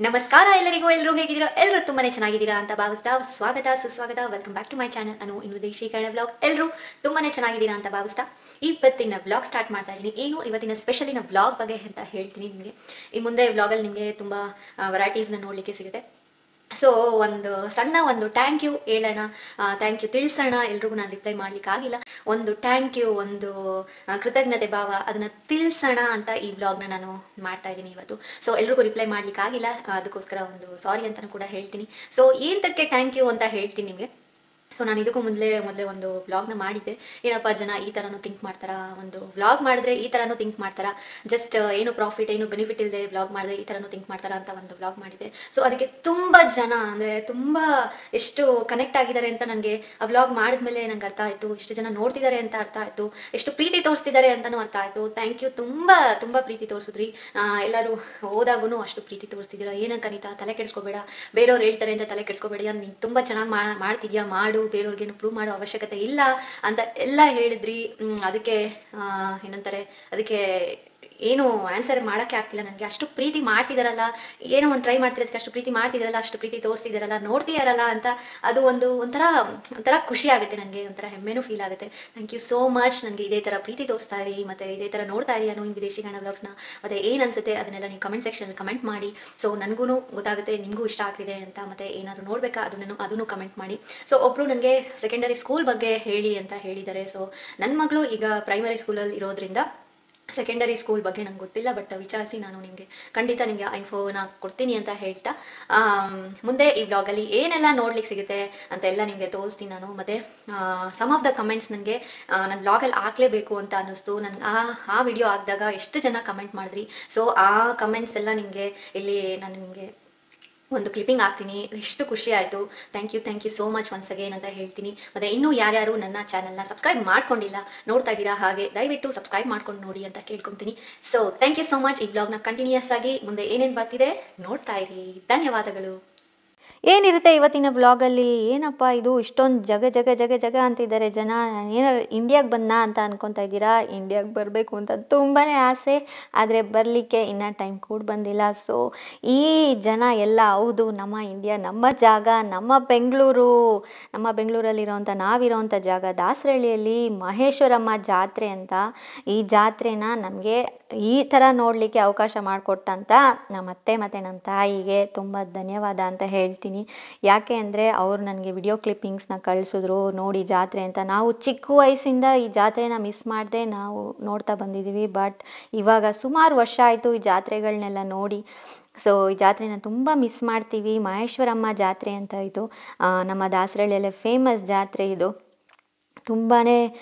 ನಮಸ್ಕಾರ ಎಲ್ಲರಿಗೂ ಎಲ್ಲರೂ ಹೇಗಿದ್ದೀರಾ ಎಲ್ಲರೂ ತುಂಬಾನೇ ಚೆನ್ನಾಗಿದ್ದೀರಾ ಅಂತ ಭಾವಿಸ್ತಾ ಸ್ವಾಗತ ಸುಸ್ವಾಗತ welcome back to my channel ನಾನು ಇನ್ನು ದೇಶೀಕರಣ ಬ್ಲಾಗ್ ಎಲ್ಲರೂ ತುಂಬಾನೇ ಚೆನ್ನಾಗಿದ್ದೀರಾ ಅಂತ ಭಾವಿಸ್ತಾ ಇವತ್ತಿನ ಬ್ಲಾಗ್ ಸ್ಟಾರ್ಟ್ ಮಾಡ್ತಾ ಇದ್ದೀನಿ ಏನು ಇವತ್ತಿನ ಸ್ಪೆಷಲಿನ ಬ್ಲಾಗ್ ಬಗ್ಗೆ ಅಂತ ಹೇಳ್ತೀನಿ ನಿಮಗೆ ಈ ಮುಂದೆ ಬ್ಲಾಗಲ್ಲಿ ನಿಮಗೆ ತುಂಬ ವೆರೈಟೀಸ್ನ ನೋಡಲಿಕ್ಕೆ ಸಿಗುತ್ತೆ ಸೊ ಒಂದು ಸಣ್ಣ ಒಂದು ಥ್ಯಾಂಕ್ ಯು ಹೇಳೋಣ ಥ್ಯಾಂಕ್ ಯು ತಿಳಿಸೋಣ ಎಲ್ರಿಗೂ ನಾನು ರಿಪ್ಲೈ ಮಾಡ್ಲಿಕ್ಕಾಗಿಲ್ಲ ಒಂದು ಥ್ಯಾಂಕ್ ಯು ಒಂದು ಆ, ಕೃತಜ್ಞತೆ ಭಾವ ಅದನ್ನು ತಿಳಿಸೋಣ ಅಂತ ಈ ಬ್ಲಾಗ್ನ ನಾನು ಮಾಡ್ತಾ ಇದ್ದೀನಿ ಇವತ್ತು ಸೊ ಎಲ್ರಿಗೂ ರಿಪ್ಲೈ ಮಾಡ್ಲಿಕ್ಕಾಗಿಲ್ಲ ಅದಕ್ಕೋಸ್ಕರ ಒಂದು ಸಾರಿ ಅಂತಲೂ ಕೂಡ ಹೇಳ್ತೀನಿ ಸೊ ಏನಕ್ಕೆ ಥ್ಯಾಂಕ್ ಯು ಅಂತ ಹೇಳ್ತೀನಿ ನಿಮಗೆ ಸೊ ನಾನು ಇದಕ್ಕೂ ಮೊದಲೇ ಮೊದಲೇ ಒಂದು ವ್ಲಾಗ್ನ ಮಾಡಿದ್ದೆ ಏನಪ್ಪ ಜನ ಈ ಥರನೂ ಥಿಂಕ್ ಮಾಡ್ತಾರಾ ಒಂದು ವ್ಲಾಗ್ ಮಾಡಿದ್ರೆ ಈ ಥರನೂ ಥಿಂಕ್ ಮಾಡ್ತಾರಾ ಜಸ್ಟ್ ಏನು ಪ್ರಾಫಿಟ್ ಏನು ಬೆನಿಫಿಟ್ ಇಲ್ಲದೆ ವ್ಲಾಗ್ ಮಾಡಿದ್ರೆ ಈ ಥರನೂ ಥಿಂಕ್ ಮಾಡ್ತಾರಾ ಅಂತ ಒಂದು ವ್ಲಾಗ್ ಮಾಡಿದ್ದೆ ಸೊ ಅದಕ್ಕೆ ತುಂಬ ಜನ ಅಂದರೆ ತುಂಬ ಎಷ್ಟು ಕನೆಕ್ಟ್ ಆಗಿದ್ದಾರೆ ಅಂತ ನನಗೆ ಆ ವ್ಲಾಗ್ ಮಾಡಿದ್ಮೇಲೆ ನಂಗೆ ಅರ್ಥ ಆಯಿತು ಎಷ್ಟು ಜನ ನೋಡ್ತಿದ್ದಾರೆ ಅಂತ ಅರ್ಥ ಆಯಿತು ಎಷ್ಟು ಪ್ರೀತಿ ತೋರಿಸ್ತಿದ್ದಾರೆ ಅಂತಲೂ ಅರ್ಥ ಆಯಿತು ಥ್ಯಾಂಕ್ ಯು ತುಂಬ ತುಂಬ ಪ್ರೀತಿ ತೋರಿಸಿದ್ರಿ ಎಲ್ಲರೂ ಹೋದಾಗೂ ಅಷ್ಟು ಪ್ರೀತಿ ತೋರಿಸ್ತಿದ್ದೀರಾ ಏನಂತ ಅನಿತಾ ತಲೆ ಕೆಡಿಸ್ಕೋಬೇಡ ಬೇರೆಯವ್ರು ಹೇಳ್ತಾರೆ ಅಂತ ತಲೆ ಕೆಡಿಸ್ಕೋಬೇಡಿ ನೀನು ತುಂಬ ಚೆನ್ನಾಗಿ ಮಾ ಮಾಡ್ತಿದ್ಯಾ ಮಾಡು ಬೇರೆಯವ್ರಿಗೇನು ಪ್ರೂವ್ ಮಾಡೋ ಅವಶ್ಯಕತೆ ಇಲ್ಲ ಅಂತ ಎಲ್ಲ ಹೇಳಿದ್ರಿ ಮ್, ಅದಕ್ಕೆ ಆ, ಏನಂತಾರೆ ಅದಕ್ಕೆ ಏನು ಆನ್ಸರ್ ಮಾಡೋಕ್ಕೆ ಆಗ್ತಿಲ್ಲ ನನಗೆ ಅಷ್ಟು ಪ್ರೀತಿ ಮಾಡ್ತಿದ್ದಾರಲ್ಲ ಏನೋ ಒಂದು ಟ್ರೈ ಮಾಡ್ತಿರೋದಕ್ಕೆ ಅಷ್ಟು ಪ್ರೀತಿ ಮಾಡ್ತಿದ್ದಾರಲ್ಲ ಅಷ್ಟು ಪ್ರೀತಿ ತೋರಿಸ್ತಿದ್ದಾರಲ್ಲ ನೋಡ್ತಿದಾರಲ್ಲ ಅಂತ ಅದು ಒಂದು ಒಂಥರ ಒಂಥರ ಖುಷಿ ಆಗುತ್ತೆ ನನಗೆ ಒಂಥರ ಹೆಮ್ಮೆನೂ ಫೀಲ್ ಆಗುತ್ತೆ ಥ್ಯಾಂಕ್ ಯು ಸೋ ಮಚ್ ನನಗೆ ಇದೇ ಥರ ಪ್ರೀತಿ ತೋರಿಸ್ತಾ ಇರಿ ಮತ್ತು ಇದೇ ಥರ ನೋಡ್ತಾ ಇರಿ ನಾನು ವಿದೇಶಿ ಗಣ ಬ್ಲಾಗ್ಸ್ನ ಮತ್ತು ಏನು ಅನಿಸುತ್ತೆ ಅದನ್ನೆಲ್ಲ ನೀವು ಕಮೆಂಟ್ ಸೆಕ್ಷನಲ್ಲಿ ಕಮೆಂಟ್ ಮಾಡಿ ಸೊ ನನಗೂ ಗೊತ್ತಾಗುತ್ತೆ ನಿಮಗೂ ಇಷ್ಟ ಆಗ್ತಿದೆ ಅಂತ ಮತ್ತು ಏನಾದರೂ ನೋಡಬೇಕಾ ಅದನ್ನು ಅದನ್ನು ಕಮೆಂಟ್ ಮಾಡಿ ಸೊ ಒಬ್ಬರು ನನಗೆ ಸೆಕೆಂಡರಿ ಸ್ಕೂಲ್ ಬಗ್ಗೆ ಹೇಳಿ ಅಂತ ಹೇಳಿದ್ದಾರೆ ಸೊ ನನ್ನ ಮಗಳು ಈಗ ಪ್ರೈಮರಿ ಸ್ಕೂಲಲ್ಲಿ ಇರೋದ್ರಿಂದ ಸೆಕೆಂಡರಿ ಸ್ಕೂಲ್ ಬಗ್ಗೆ ನಂಗೆ ಗೊತ್ತಿಲ್ಲ ಬಟ್ ವಿಚಾರಿಸಿ ನಾನು ನಿಮಗೆ ಖಂಡಿತ ನಿಮಗೆ ಇನ್ಫೋನ ಕೊಡ್ತೀನಿ ಅಂತ ಹೇಳ್ತಾ ಆಮ್, ಮುಂದೆ ಈ ಬ್ಲಾಗಲ್ಲಿ ಏನೆಲ್ಲ ನೋಡ್ಲಿಕ್ಕೆ ಸಿಗುತ್ತೆ ಅಂತ ಎಲ್ಲ ನಿಮಗೆ ತೋರಿಸ್ತೀನಿ ನಾನು ಮತ್ತು ಸಮ್ ಆಫ್ ದ ಕಮೆಂಟ್ಸ್ ನನಗೆ ನನ್ನ ಬ್ಲಾಗಲ್ಲಿ ಹಾಕಲೇಬೇಕು ಅಂತ ಅನ್ನಿಸ್ತು ನನಗೆ ಆ ಆ ವಿಡಿಯೋ ಹಾಕಿದಾಗ ಎಷ್ಟು ಜನ ಕಮೆಂಟ್ ಮಾಡಿದ್ರಿ ಸೊ ಆ ಕಮೆಂಟ್ಸ್ ಎಲ್ಲ ನಿಮಗೆ ಇಲ್ಲಿ ನಾನು ನಿಮಗೆ ಒಂದು ಕ್ಲಿಪ್ಪಿಂಗ್ ಹಾಕ್ತೀನಿ ಎಷ್ಟು ಖುಷಿ ಆಯಿತು thank you thank you so much once again ಅಂತ ಹೇಳ್ತೀನಿ ಮತ್ತು ಇನ್ನೂ ಯಾರ್ಯಾರು ನನ್ನ ಚಾನಲ್ನ ಸಬ್ಸ್ಕ್ರೈಬ್ ಮಾಡ್ಕೊಂಡಿಲ್ಲ ನೋಡ್ತಾ ಇದ್ದೀರಾ ಹಾಗೆ ದಯವಿಟ್ಟು ಸಬ್ಸ್ಕ್ರೈಬ್ ಮಾಡ್ಕೊಂಡು ನೋಡಿ ಅಂತ ಕೇಳ್ಕೊತೀನಿ so thank you so much ಈ ಬ್ಲಾಗ್ನ ಕಂಟಿನ್ಯೂಸ್ ಆಗಿ ಮುಂದೆ ಏನೇನು ಬರ್ತಿದೆ ನೋಡ್ತಾ ಇರಿ ಧನ್ಯವಾದಗಳು ಏನಿರುತ್ತೆ ಇವತ್ತಿನ ವ್ಲಾಗಲ್ಲಿ ಏನಪ್ಪ ಇದು ಇಷ್ಟೊಂದು ಜಗ ಜಗ ಜಗ ಜಗ ಅಂತಿದ್ದಾರೆ ಜನ ಏನಾರು ಇಂಡಿಯಾಗೆ ಬಂದ ಅಂತ ಅನ್ಕೊತಾ ಇದ್ದೀರಾ ಇಂಡಿಯಾಗೆ ಬರಬೇಕು ಅಂತ ತುಂಬಾ ಆಸೆ ಆದರೆ ಬರಲಿಕ್ಕೆ ಇನ್ನೂ ಟೈಮ್ ಕೂಡ ಬಂದಿಲ್ಲ ಸೊ ಈ ಜನ ಎಲ್ಲ ಹೌದು ನಮ್ಮ ಇಂಡಿಯಾ ನಮ್ಮ ಜಾಗ ನಮ್ಮ ಬೆಂಗಳೂರು ನಮ್ಮ ಬೆಂಗಳೂರಲ್ಲಿರೋಂಥ ನಾವಿರೋಂಥ ಜಾಗ ದಾಸರಳ್ಳಿಯಲ್ಲಿ ಮಹೇಶ್ವರಮ್ಮ ಜಾತ್ರೆ ಅಂತ ಈ ಜಾತ್ರೆನ ನಮಗೆ ಈ ಥರ ನೋಡಲಿಕ್ಕೆ ಅವಕಾಶ ಮಾಡಿಕೊಟ್ಟಂತ ನಮ್ಮ ಅತ್ತೆ ಮತ್ತು ನಮ್ಮ ತಾಯಿಗೆ ತುಂಬ ಧನ್ಯವಾದ ಅಂತ ಹೇಳ್ತೀನಿ ಯಾಕೆ ಅಂದರೆ ಅವರು ನನಗೆ ವಿಡಿಯೋ ಕ್ಲಿಪ್ಪಿಂಗ್ಸ್ನ ಕಳಿಸಿದ್ರು ನೋಡಿ ಜಾತ್ರೆ ಅಂತ ನಾವು ಚಿಕ್ಕ ವಯಸ್ಸಿಂದ ಈ ಜಾತ್ರೆನ ಮಿಸ್ ಮಾಡದೆ ನಾವು ನೋಡ್ತಾ ಬಂದಿದ್ದೀವಿ ಬಟ್ ಇವಾಗ ಸುಮಾರು ವರ್ಷ ಆಯಿತು ಈ ಜಾತ್ರೆಗಳನ್ನೆಲ್ಲ ನೋಡಿ ಸೊ ಈ ಜಾತ್ರೆನ ತುಂಬ ಮಿಸ್ ಮಾಡ್ತೀವಿ ಮಹೇಶ್ವರಮ್ಮ ಜಾತ್ರೆ ಅಂತ ಇದು ಆ, ನಮ್ಮ ದಾಸರಳ್ಳಿಯಲ್ಲೇ ಫೇಮಸ್ ಜಾತ್ರೆ ಇದು ತುಂಬಾ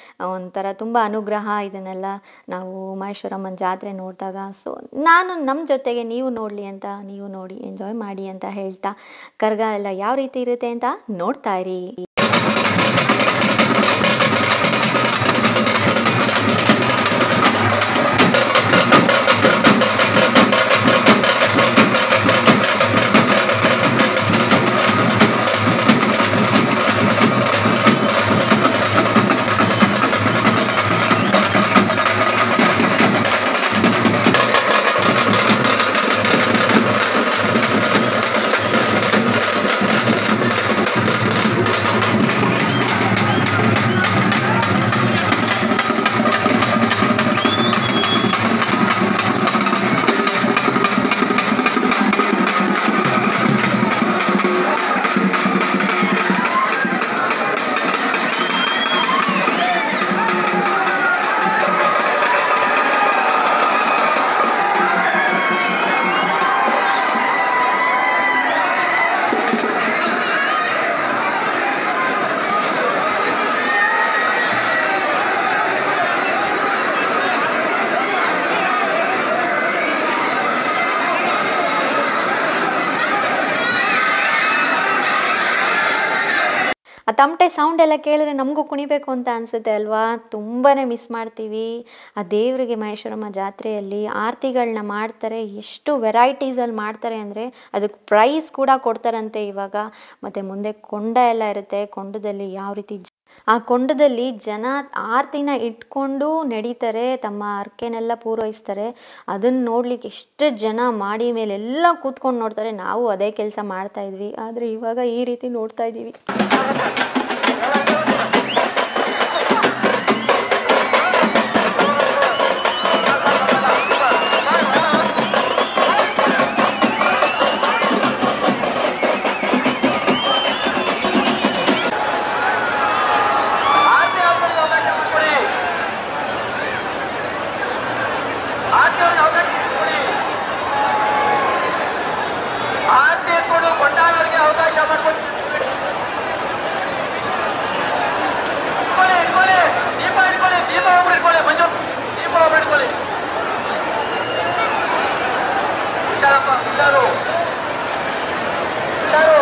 ಒಂಥರ ತುಂಬ ಅನುಗ್ರಹ ಇದನ್ನೆಲ್ಲ ನಾವು ಮಹೇಶ್ವರಮ್ಮನ ಜಾತ್ರೆ ನೋಡಿದಾಗ ಸೊ ನಾನು ನಮ್ಮ ಜೊತೆಗೆ ನೀವು ನೋಡಲಿ ಅಂತ ನೀವು ನೋಡಿ ಎಂಜಾಯ್ ಮಾಡಿ ಅಂತ ಹೇಳ್ತಾ ಕರ್ಗ ಎಲ್ಲ ಯಾವ ರೀತಿ ಇರುತ್ತೆ ಅಂತ ನೋಡ್ತಾ ಇರಿ ಆ ತಮಟೆ ಸೌಂಡ್ ಎಲ್ಲ ಕೇಳಿದ್ರೆ ನಮಗೂ ಕುಣಿಬೇಕು ಅಂತ ಅನಿಸುತ್ತೆ ಅಲ್ವಾ ತುಂಬಾ ಮಿಸ್ ಮಾಡ್ತೀವಿ ಆ ದೇವರಿಗೆ ಮಹೇಶ್ವರಮ್ಮ ಜಾತ್ರೆಯಲ್ಲಿ ಆರತಿಗಳನ್ನ ಮಾಡ್ತಾರೆ ಎಷ್ಟು ವೆರೈಟೀಸಲ್ಲಿ ಮಾಡ್ತಾರೆ ಅಂದರೆ ಅದಕ್ಕೆ ಪ್ರೈಸ್ ಕೂಡ ಕೊಡ್ತಾರಂತೆ ಇವಾಗ ಮತ್ತು ಮುಂದೆ ಕೊಂಡ ಎಲ್ಲ ಇರುತ್ತೆ ಕೊಂಡದಲ್ಲಿ ಯಾವ ರೀತಿ ಆ ಕೊಂಡದಲ್ಲಿ ಜನ ಆರು ದಿನ ಇಟ್ಕೊಂಡು ನಡೀತಾರೆ ತಮ್ಮ ಹರಕೆನೆಲ್ಲ ಪೂರೈಸ್ತಾರೆ ಅದನ್ನು ನೋಡ್ಲಿಕ್ಕೆ ಎಷ್ಟು ಜನ ಮಾಡಿ ಮೇಲೆಲ್ಲ ಕೂತ್ಕೊಂಡು ನೋಡ್ತಾರೆ ನಾವು ಅದೇ ಕೆಲಸ ಮಾಡ್ತಾ ಇದ್ವಿ ಆದರೆ ಇವಾಗ ಈ ರೀತಿ ನೋಡ್ತಾ ಇದ್ದೀವಿ ಆರ್ತಿ ಅವ್ರಿಗೆ ಅವಕಾಶ ಕೊಡಿ ಆರ್ತಿ ಅವ್ರಿಗೆ ಅವಕಾಶ ಕೊಡಿ ಆರ್ತಿ ಕೊಡು ಕೊಂಡಾಯವರಿಗೆ ಅವಕಾಶ ಮಾಡಿಕೊಡಿ ಇಟ್ಕೊಳ್ಳಿ ಇಟ್ಕೊಳ್ಳಿ ದೀಪ ಇಟ್ಕೊಳ್ಳಿ ದೀಪ ಒಬ್ರು ಇಟ್ಕೊಳ್ಳಿ ಮಂಜು ದೀಪ ಒಬ್ರು ಇಟ್ಕೊಳ್ಳಿ ಹುಷಾರಪ್ಪ ಹುಷಾರು ಹುಷಾರು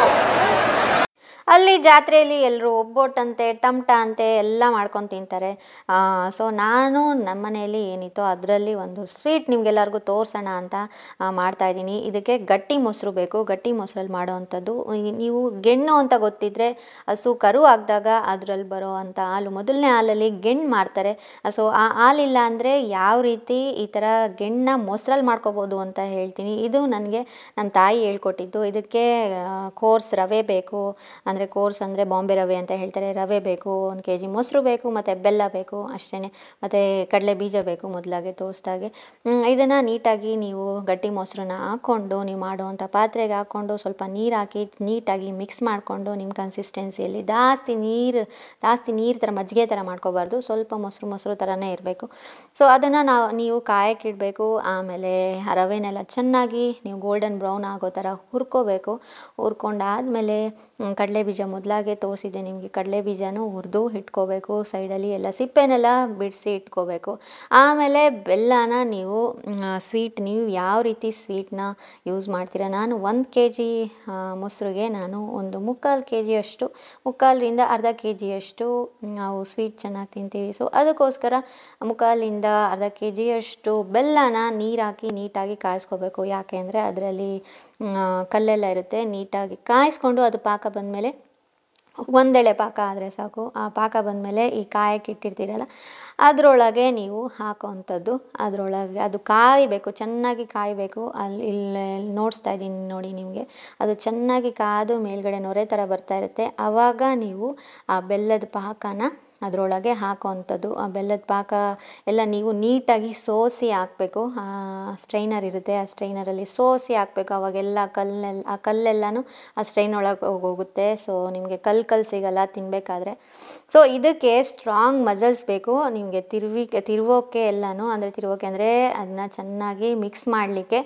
ಅಲ್ಲಿ ಜಾತ್ರೆಯಲ್ಲಿ ಎಲ್ಲರೂ ಒಬ್ಬೊಟ್ಟಂತೆ ಟಮಟ ಅಂತೆ ಎಲ್ಲ ಮಾಡ್ಕೊಂಡು ತಿಂತಾರೆ ಸೊ ನಾನು ನಮ್ಮ ಮನೆಯಲ್ಲಿ ಏನಿತ್ತೋ ಅದರಲ್ಲಿ ಒಂದು ಸ್ವೀಟ್ ನಿಮಗೆಲ್ಲರಿಗೂ ತೋರಿಸೋಣ ಅಂತ ಆ, ಮಾಡ್ತಾ ಇದ್ದೀನಿ ಇದಕ್ಕೆ ಗಟ್ಟಿ ಮೊಸರು ಬೇಕು ಗಟ್ಟಿ ಮೊಸರಲ್ಲಿ ಮಾಡೋವಂಥದ್ದು ಈ- ನೀವು ಗೆಣ್ಣು ಅಂತ ಗೊತ್ತಿದ್ರೆ ಹಸು ಕರು ಆಗಿದಾಗ ಅದರಲ್ಲಿ ಬರೋ ಅಂಥ ಹಾಲು ಮೊದಲನೇ ಹಾಲಲ್ಲಿ ಗೆಣ್ಣು ಮಾಡ್ತಾರೆ ಸೊ ಆ ಹಾಲಿಲ್ಲ ಅಂದರೆ ಯಾವ ರೀತಿ ಈ ಥರ ಗೆಣ್ಣನ್ನ ಮೊಸರಲ್ಲಿ ಮಾಡ್ಕೋಬೋದು ಅಂತ ಹೇಳ್ತೀನಿ ಇದು ನನಗೆ ನಮ್ಮ ತಾಯಿ ಹೇಳ್ಕೊಟ್ಟಿದ್ದು ಇದಕ್ಕೆ ಆ, ಕೋರ್ಸ್ ರವೆ ಬೇಕು ಅಂದರೆ ಕೋರ್ಸ್ ಅಂದರೆ ಬಾಂಬೆ ರವೆ ಅಂತ ಹೇಳ್ತಾರೆ ರವೆ ಬೇಕು ಒಂದು ಕೆ ಜಿ ಮೊಸರು ಬೇಕು ಮತ್ತು ಬೆಲ್ಲ ಬೇಕು ಅಷ್ಟೇ ಮತ್ತು ಕಡಲೆ ಬೀಜ ಬೇಕು ಮೊದಲಾಗೆ ತೋರಿಸ್ದಾಗೆ ಇದನ್ನು ನೀಟಾಗಿ ನೀವು ಗಟ್ಟಿ ಮೊಸರನ್ನ ಹಾಕ್ಕೊಂಡು ನೀವು ಮಾಡುವಂಥ ಪಾತ್ರೆಗೆ ಹಾಕ್ಕೊಂಡು ಸ್ವಲ್ಪ ನೀರು ಹಾಕಿ ನೀಟಾಗಿ ಮಿಕ್ಸ್ ಮಾಡಿಕೊಂಡು ನಿಮ್ಮ ಕನ್ಸಿಸ್ಟೆನ್ಸಿಯಲ್ಲಿ ಜಾಸ್ತಿ ನೀರು ಜಾಸ್ತಿ ನೀರು ಥರ ಮಜ್ಜಿಗೆ ಥರ ಮಾಡ್ಕೋಬಾರ್ದು ಸ್ವಲ್ಪ ಮೊಸರು ಮೊಸರು ಥರನೇ ಇರಬೇಕು ಸೊ ಅದನ್ನು ನಾವು ನೀವು ಕಾಯಕ್ಕೆ ಇಡಬೇಕು ಆಮೇಲೆ ಆ ರವೆನೆಲ್ಲ ಚೆನ್ನಾಗಿ ನೀವು ಗೋಲ್ಡನ್ ಬ್ರೌನ್ ಆಗೋ ಥರ ಹುರ್ಕೋಬೇಕು ಹುರ್ಕೊಂಡಾದಮೇಲೆ ಕಡಲೆ ಬೀಜ ಮೊದಲಾಗೆ ತೋರಿಸಿದ್ದೆ ನಿಮಗೆ ಕಡಲೆ ಬೀಜನೂ ಹುರಿದು ಇಟ್ಕೋಬೇಕು ಸೈಡಲ್ಲಿ ಎಲ್ಲ ಸಿಪ್ಪೆನೆಲ್ಲ ಬಿಡಿಸಿ ಇಟ್ಕೋಬೇಕು ಆಮೇಲೆ ಬೆಲ್ಲನ ನೀವು ಸ್ವೀಟ್ ನೀವು ಯಾವ ರೀತಿ ಸ್ವೀಟ್ನ ಯೂಸ್ ಮಾಡ್ತೀರಾ ನಾನು ಒಂದು ಕೆ ಜಿ ಮೊಸರಿಗೆ ನಾನು ಒಂದು ಮುಕ್ಕಾಲು ಕೆ ಜಿಯಷ್ಟು ಮುಕ್ಕಾಲರಿಂದ ಅರ್ಧ ಕೆ ಜಿಯಷ್ಟು ನಾವು ಸ್ವೀಟ್ ಚೆನ್ನಾಗಿ ತಿಂತೀವಿ ಸೊ ಅದಕ್ಕೋಸ್ಕರ ಮುಕ್ಕಾಲಿಂದ ಅರ್ಧ ಕೆ ಜಿಯಷ್ಟು ಬೆಲ್ಲನ ನೀರು ಹಾಕಿ ನೀಟಾಗಿ ಕಾಯಿಸ್ಕೋಬೇಕು ಯಾಕೆ ಅಂದರೆ ಅದರಲ್ಲಿ ಕಲ್ಲೆಲ್ಲ ಇರುತ್ತೆ ನೀಟಾಗಿ ಕಾಯಿಸ್ಕೊಂಡು ಅದು ಪಾಕ ಬಂದಮೇಲೆ ಒಂದೆಳೆ ಪಾಕ ಆದರೆ ಸಾಕು ಆ ಪಾಕ ಬಂದಮೇಲೆ ಈ ಕಾಯಕ್ಕೆ ಇಟ್ಟಿರ್ತೀರಲ್ಲ ಅದರೊಳಗೆ ನೀವು ಹಾಕೋವಂಥದ್ದು ಅದರೊಳಗೆ ಅದು ಕಾಯಬೇಕು ಚೆನ್ನಾಗಿ ಕಾಯಬೇಕು ಅಲ್ಲಿ ಇಲ್ಲಿ ನೋಡಿಸ್ತಾ ಇದ್ದೀನಿ ನೋಡಿ ನಿಮಗೆ ಅದು ಚೆನ್ನಾಗಿ ಕಾದು ಮೇಲ್ಗಡೆ ನೊರೆ ಥರ ಬರ್ತಾ ಇರುತ್ತೆ ಆವಾಗ ನೀವು ಆ ಬೆಲ್ಲದ ಪಾಕನ ಅದರೊಳಗೆ ಹಾಕೋವಂಥದ್ದು ಆ ಬೆಲ್ಲದ ಪಾಕ ಎಲ್ಲ ನೀವು ನೀಟಾಗಿ ಸೋಸಿ ಹಾಕಬೇಕು ಸ್ಟ್ರೈನರ್ ಇರುತ್ತೆ ಆ ಸ್ಟ್ರೈನರಲ್ಲಿ ಸೋಸಿ ಹಾಕಬೇಕು ಅವಾಗೆಲ್ಲ ಕಲ್ಲೆಲ್ಲ ಆ ಕಲ್ಲೆಲ್ಲನೂ ಆ ಸ್ಟ್ರೈನ್ ಒಳಗೆ ಹೋಗುತ್ತೆ ಸೊ ನಿಮಗೆ ಕಲ್ಲು ಕಲ್ಲು ಸಿಗಲ್ಲ ತಿನ್ನಬೇಕಾದ್ರೆ ಸೊ ಇದಕ್ಕೆ ಸ್ಟ್ರಾಂಗ್ ಮಸಲ್ಸ್ ಬೇಕು ನಿಮಗೆ ತಿರುವಿ ತಿರುವೋಕ್ಕೆ ಎಲ್ಲನೂ ಅಂದರೆ ತಿರುವೋಕೆ ಅಂದರೆ ಅದನ್ನ ಚೆನ್ನಾಗಿ ಮಿಕ್ಸ್ ಮಾಡಲಿಕ್ಕೆ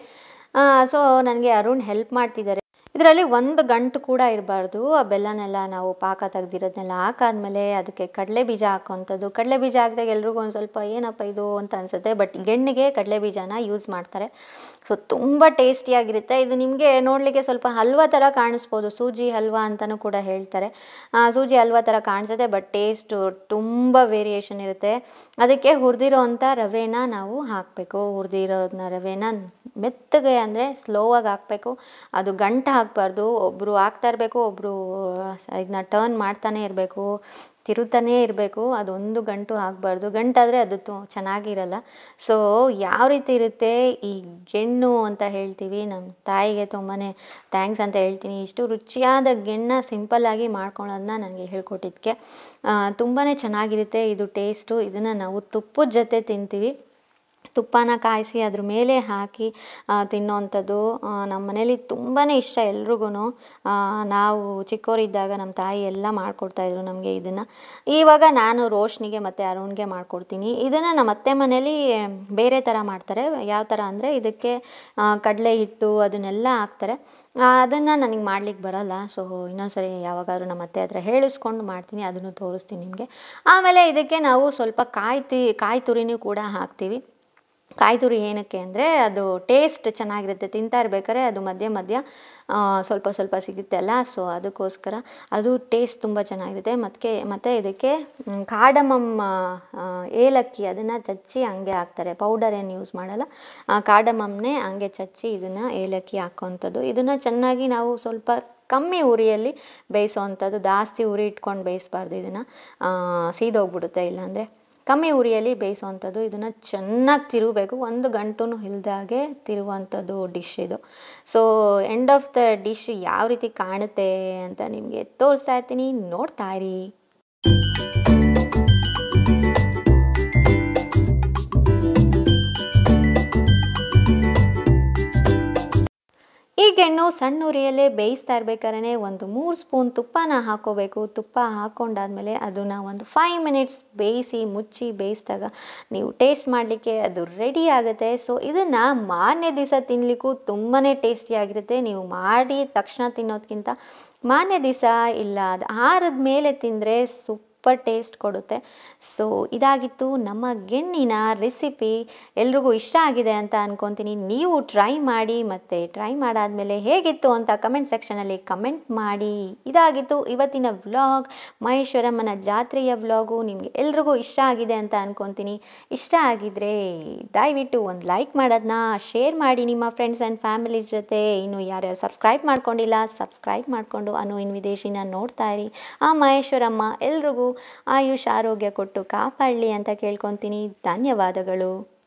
ಸೊ ನನಗೆ ಅರುಣ್ ಹೆಲ್ಪ್ ಮಾಡ್ತಿದ್ದಾರೆ ಇದರಲ್ಲಿ ಒಂದು ಗಂಟು ಕೂಡ ಇರಬಾರ್ದು ಆ ಬೆಲ್ಲನೆಲ್ಲ ನಾವು ಪಾಕ ತೆಗ್ದಿರೋದನ್ನೆಲ್ಲ ಹಾಕಾದ್ಮೇಲೆ ಅದಕ್ಕೆ ಕಡಲೆ ಬೀಜ ಹಾಕೋವಂಥದ್ದು ಕಡಲೆ ಬೀಜ ಹಾಕಿದಾಗ ಎಲ್ರಿಗೂ ಒಂದು ಸ್ವಲ್ಪ ಏನಪ್ಪ ಇದು ಅಂತ ಅನಿಸುತ್ತೆ ಬಟ್ ಗೆಣ್ಣಿಗೆ ಕಡಲೆ ಬೀಜನ ಯೂಸ್ ಮಾಡ್ತಾರೆ ಸೊ ತುಂಬ ಟೇಸ್ಟಿಯಾಗಿರುತ್ತೆ ಇದು ನಿಮಗೆ ನೋಡಲಿಕ್ಕೆ ಸ್ವಲ್ಪ ಹಲ್ವಾ ಥರ ಕಾಣಿಸ್ಬೋದು ಸೂಜಿ ಹಲ್ವಾ ಅಂತಲೂ ಕೂಡ ಹೇಳ್ತಾರೆ ಆ, ಸೂಜಿ ಹಲ್ವಾ ಥರ ಕಾಣಿಸುತ್ತೆ ಬಟ್ ಟೇಸ್ಟು ತುಂಬ ವೇರಿಯೇಷನ್ ಇರುತ್ತೆ ಅದಕ್ಕೆ ಹುರಿದಿರೋ ಅಂಥ ರವೆನ ನಾವು ಹಾಕಬೇಕು ಹುರಿದಿರೋದನ್ನ ರವೆನ ಮೆತ್ತಗೆ ಅಂದರೆ ಸ್ಲೋವಾಗಿ ಹಾಕಬೇಕು ಅದು ಗಂಟು ಹಾಕಬಾರ್ದು ಒಬ್ಬರು ಹಾಕ್ತಾ ಇರಬೇಕು ಒಬ್ಬರು ಇದನ್ನ ಟರ್ನ್ ಮಾಡ್ತಾನೆ ಇರಬೇಕು ತಿರುತ್ತಾನೇ ಇರಬೇಕು ಅದೊಂದು ಗಂಟು ಆಗಬಾರ್ದು ಗಂಟಾದರೆ ಅದು ತು ಚೆನ್ನಾಗಿರಲ್ಲ ಸೊ ಯಾವ ರೀತಿ ಇರುತ್ತೆ ಈ ಗೆಣ್ಣು ಅಂತ ಹೇಳ್ತೀವಿ ನಮ್ಮ ತಾಯಿಗೆ ತುಂಬಾ ಥ್ಯಾಂಕ್ಸ್ ಅಂತ ಹೇಳ್ತೀನಿ ಇಷ್ಟು ರುಚಿಯಾದ ಗೆಣ್ಣ ಸಿಂಪಲ್ಲಾಗಿ ಮಾಡ್ಕೊಳ್ಳೋದನ್ನ ನನಗೆ ಹೇಳ್ಕೊಟ್ಟಿದ್ದಕ್ಕೆ ತುಂಬಾ ಚೆನ್ನಾಗಿರುತ್ತೆ ಇದು ಟೇಸ್ಟು ಇದನ್ನು ನಾವು ತುಪ್ಪದ ಜೊತೆ ತಿಂತೀವಿ ತುಪ್ಪನ ಕಾಯಿಸಿ ಅದ್ರ ಮೇಲೆ ಹಾಕಿ ಆ, ತಿನ್ನೋವಂಥದ್ದು ಆ, ನಮ್ಮ ಮನೇಲಿ ತುಂಬಾ ಇಷ್ಟ ಎಲ್ರಿಗೂ ನಾವು ಚಿಕ್ಕವರಿದ್ದಾಗ ನಮ್ಮ ತಾಯಿ ಎಲ್ಲ ಮಾಡಿಕೊಡ್ತಾಯಿದ್ರು ನಮಗೆ ಇದನ್ನು ಇವಾಗ ನಾನು ರೋಶ್ನಿಗೆ ಮತ್ತು ಅರುಣ್ಗೆ ಮಾಡಿಕೊಡ್ತೀನಿ ಇದನ್ನು ನಮ್ಮ ಅತ್ತೆ ಮನೇಲಿ ಬೇರೆ ಥರ ಮಾಡ್ತಾರೆ ಯಾವ ಥರ ಅಂದರೆ ಇದಕ್ಕೆ ಆ, ಕಡಲೆ ಹಿಟ್ಟು ಅದನ್ನೆಲ್ಲ ಹಾಕ್ತಾರೆ ಅದನ್ನು ನನಗೆ ಮಾಡ್ಲಿಕ್ಕೆ ಬರಲ್ಲ ಸೊ ಇನ್ನೊಂದ್ಸರಿ ಯಾವಾಗಾದ್ರೂ ನಮ್ಮ ಅತ್ತೆ ಹತ್ರ ಹೇಳಿಸ್ಕೊಂಡು ಮಾಡ್ತೀನಿ ಅದನ್ನು ತೋರಿಸ್ತೀನಿ ನಿಮಗೆ ಆಮೇಲೆ ಇದಕ್ಕೆ ನಾವು ಸ್ವಲ್ಪ ಕಾಯಿ ತಿ ಕಾಯಿ ತುರಿನೂ ಕೂಡ ಹಾಕ್ತೀವಿ ಕಾಯಿ ತುರಿ ಏನಕ್ಕೆ ಅಂದರೆ ಅದು ಟೇಸ್ಟ್ ಚೆನ್ನಾಗಿರುತ್ತೆ ತಿಂತಾ ಇರ್ಬೇಕಾದ್ರೆ ಅದು ಮಧ್ಯ ಮಧ್ಯ ಆ, ಸ್ವಲ್ಪ ಸ್ವಲ್ಪ ಸಿಗುತ್ತಲ್ಲ ಸೊ ಅದಕ್ಕೋಸ್ಕರ ಅದು ಟೇಸ್ಟ್ ತುಂಬ ಚೆನ್ನಾಗಿರುತ್ತೆ ಮತ್ತು ಮತ್ತು ಇದಕ್ಕೆ ಮ್, ಕಾರ್ಡಮಮ್ ಆ, ಆ, ಏಲಕ್ಕಿ ಅದನ್ನು ಚಚ್ಚಿ ಹಂಗೆ ಹಾಕ್ತಾರೆ ಪೌಡರ್ ಏನು ಯೂಸ್ ಮಾಡಲ್ಲ ಆ ಕಾರ್ಡಮಮ್ನೇ ಹಂಗೆ ಚಚ್ಚಿ ಇದನ್ನು ಏಲಕ್ಕಿ ಹಾಕೋವಂಥದ್ದು ಇದನ್ನು ಚೆನ್ನಾಗಿ ನಾವು ಸ್ವಲ್ಪ ಕಮ್ಮಿ ಉರಿಯಲ್ಲಿ ಬೇಯಿಸೋವಂಥದ್ದು ಜಾಸ್ತಿ ಉರಿ ಇಟ್ಕೊಂಡು ಬೇಯಿಸಬಾರ್ದು ಇದನ್ನು ಸೀದೋಗ್ಬಿಡುತ್ತೆ ಇಲ್ಲಾಂದರೆ ಕಮ್ಮಿ ಉರಿಯಲ್ಲಿ ಬೇಯಿಸುವಂಥದ್ದು ಇದನ್ನು ಚೆನ್ನಾಗಿ ತಿರುಗಬೇಕು ಒಂದು ಗಂಟು ಇಲ್ದಾಗೆ ತಿರುವಂಥದ್ದು ಡಿಶ್ ಇದು so end of the dish ಯಾವ ರೀತಿ ಕಾಣುತ್ತೆ ಅಂತ ನಿಮಗೆ ತೋರಿಸ್ತಾ ಇರ್ತೀನಿ ನೋಡ್ತಾ ಇರಿ ಈ ಗೆಣ್ಣು ಸಣ್ಣ ಉರಿಯಲ್ಲೇ ಬೇಯಿಸ್ತಾ ಇರ್ಬೇಕಾದ್ರೆ ಒಂದು ಮೂರು ಸ್ಪೂನ್ ತುಪ್ಪನ ಹಾಕೋಬೇಕು ತುಪ್ಪ ಹಾಕ್ಕೊಂಡಾದ್ಮೇಲೆ ಅದನ್ನು ಒಂದು ಫೈವ್ ಮಿನಿಟ್ಸ್ ಬೇಯಿಸಿ ಮುಚ್ಚಿ ಬೇಯಿಸಿದಾಗ ನೀವು ಟೇಸ್ಟ್ ಮಾಡಲಿಕ್ಕೆ ಅದು ರೆಡಿ ಆಗುತ್ತೆ ಸೊ ಇದನ್ನು ಮಾರನೇ ದಿವಸ ತಿನ್ನಲಿಕ್ಕೂ ತುಂಬಾ ಟೇಸ್ಟಿಯಾಗಿರುತ್ತೆ ನೀವು ಮಾಡಿ ತಕ್ಷಣ ತಿನ್ನೋದಕ್ಕಿಂತ ಮಾರನೇ ದಿವಸ ಇಲ್ಲ ಅದು ಆರದ ಮೇಲೆ ತಿಂದರೆ ಸೂಪ್ ಸೂಪರ್ ಟೇಸ್ಟ್ ಕೊಡುತ್ತೆ ಸೊ ಇದಾಗಿತ್ತು ನಮ್ಮ ಗೆಣ್ಣಿನ ರೆಸಿಪಿ ಎಲ್ರಿಗೂ ಇಷ್ಟ ಆಗಿದೆ ಅಂತ ಅನ್ಕೊತೀನಿ ನೀವು ಟ್ರೈ ಮಾಡಿ ಮತ್ತು ಟ್ರೈ ಮಾಡಾದಮೇಲೆ ಹೇಗಿತ್ತು ಅಂತ ಕಮೆಂಟ್ ಸೆಕ್ಷನಲ್ಲಿ ಕಮೆಂಟ್ ಮಾಡಿ ಇದಾಗಿತ್ತು ಇವತ್ತಿನ ವ್ಲಾಗ್ ಮಹೇಶ್ವರಮ್ಮನ ಜಾತ್ರೆಯ ವ್ಲಾಗು ನಿಮಗೆ ಎಲ್ರಿಗೂ ಇಷ್ಟ ಆಗಿದೆ ಅಂತ ಅನ್ಕೊತೀನಿ ಇಷ್ಟ ಆಗಿದ್ರೆ ದಯವಿಟ್ಟು ಒಂದು ಲೈಕ್ ಮಾಡೋದನ್ನ ಶೇರ್ ಮಾಡಿ ನಿಮ್ಮ ಫ್ರೆಂಡ್ಸ್ ಆ್ಯಂಡ್ ಫ್ಯಾಮಿಲೀಸ್ ಜೊತೆ ಇನ್ನು ಯಾರ್ಯಾರು ಸಬ್ಸ್ಕ್ರೈಬ್ ಮಾಡ್ಕೊಂಡಿಲ್ಲ ಸಬ್ಸ್ಕ್ರೈಬ್ ಮಾಡಿಕೊಂಡು ಅನು ಇನ್ ವಿದೇಶಿನ ನೋಡ್ತಾ ಇರಿ ಆ ಮಹೇಶ್ವರಮ್ಮ ಎಲ್ರಿಗೂ ಆಯುಷ್ ಆರೋಗ್ಯ ಕೊಟ್ಟು ಕಾಪಾಡಲಿ ಅಂತ ಕೇಳ್ಕೊತೀನಿ ಧನ್ಯವಾದಗಳು